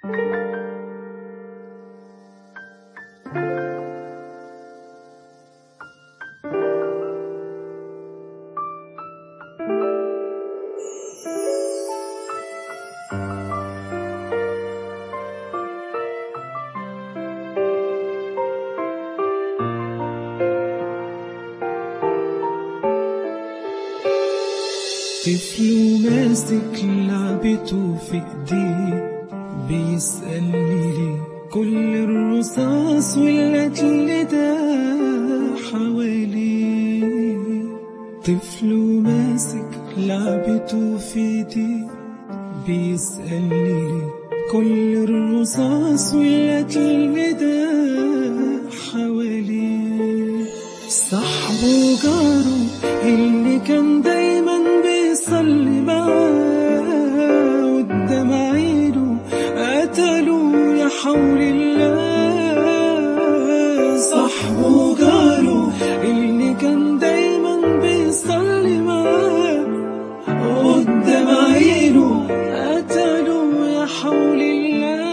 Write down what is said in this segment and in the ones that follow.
طفل ماسك لعبته في ايديه بيسألني ليه كل الرصاص والقتل ده حواليه طفل ماسك لعبته في ايديه بيسألني ليه كل الرصاص والقتل ده حواليه صاحبه جاره اللي كان دايما بيصلي معاه قدام عينه قتلوا يا حول الله صاحبه جاره اللي كان دايما بيصلي معاه قدام عينه قتلوا يا حول الله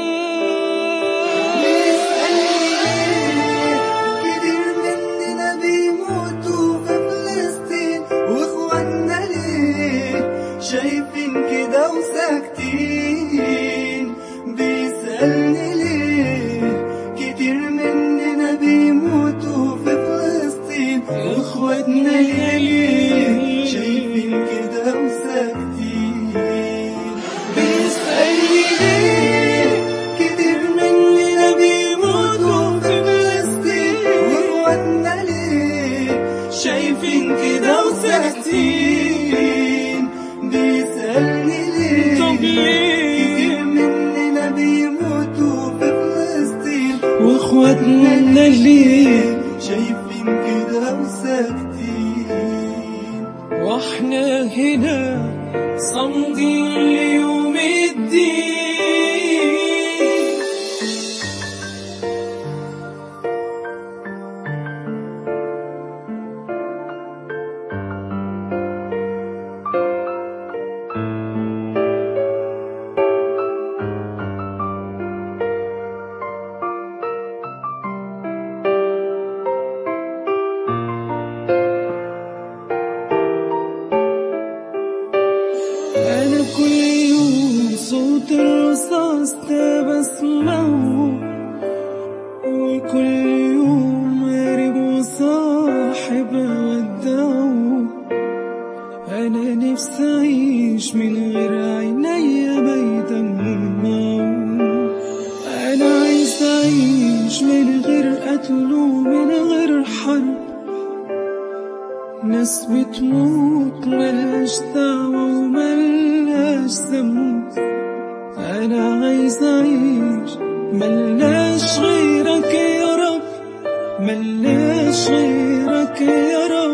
كتير مننا بيموتوا في فلسطين واخواتنا ليه شايفين كده وساكتين بيسألني ليه كتير مننا بيموتوا في فلسطين واخواتنا ليه شايفين كده وساكتين بيسألني ليه كتير مننا بيموتوا في فلسطين واخواتنا ليه شايفين كده وساكتين بيسألني ليه طب ليه؟ كتير مننا بيموتوا في فلسطين واخواتنا ليه شايفين كده وساكتين واحنا هنا صامدين ليوم الدين أنا كل يوم صوت الرصاص ده بسمعه وكل يوم قريب وصاحب أودعه أنا نفسي أعيش من غير عينيا ما يدمعوا أنا عايز أعيش من غير قتل ومن غير حرب ناس بتموت ملهاش دعوة وملهاش ذنب أنا عايز أعيش ملناش غيرك يا رب ملناش غيرك يا رب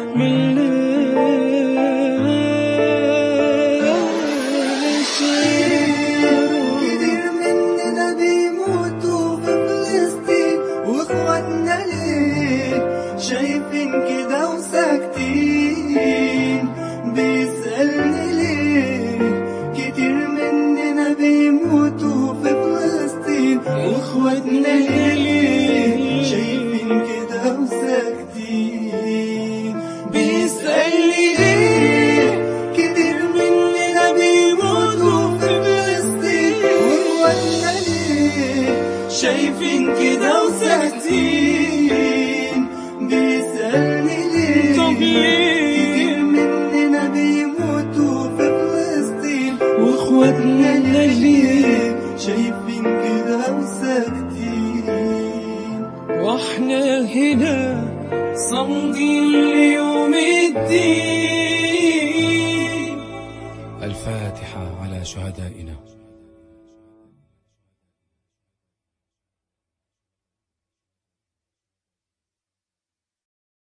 ملناش غيرك يا رب كتير مننا بيموتوا في فلسطين واخواتنا ليه شايفين كده وساكتين بيسألني ليه كتير مننا بيموتوا في فلسطين واخواتنا ليه شايفين كده وساكتين بيسألني ليه كتير مننا بيموتوا في فلسطين واخواتنا ليه شايفين كده وساكتين بيسألني ليه طب ليه؟ كتير مننا بيموتوا في فلسطين واخواتنا ليه شايفين كده وساكتين واحنا هنا صامدين ليوم الدين الفاتحة على شهدائنا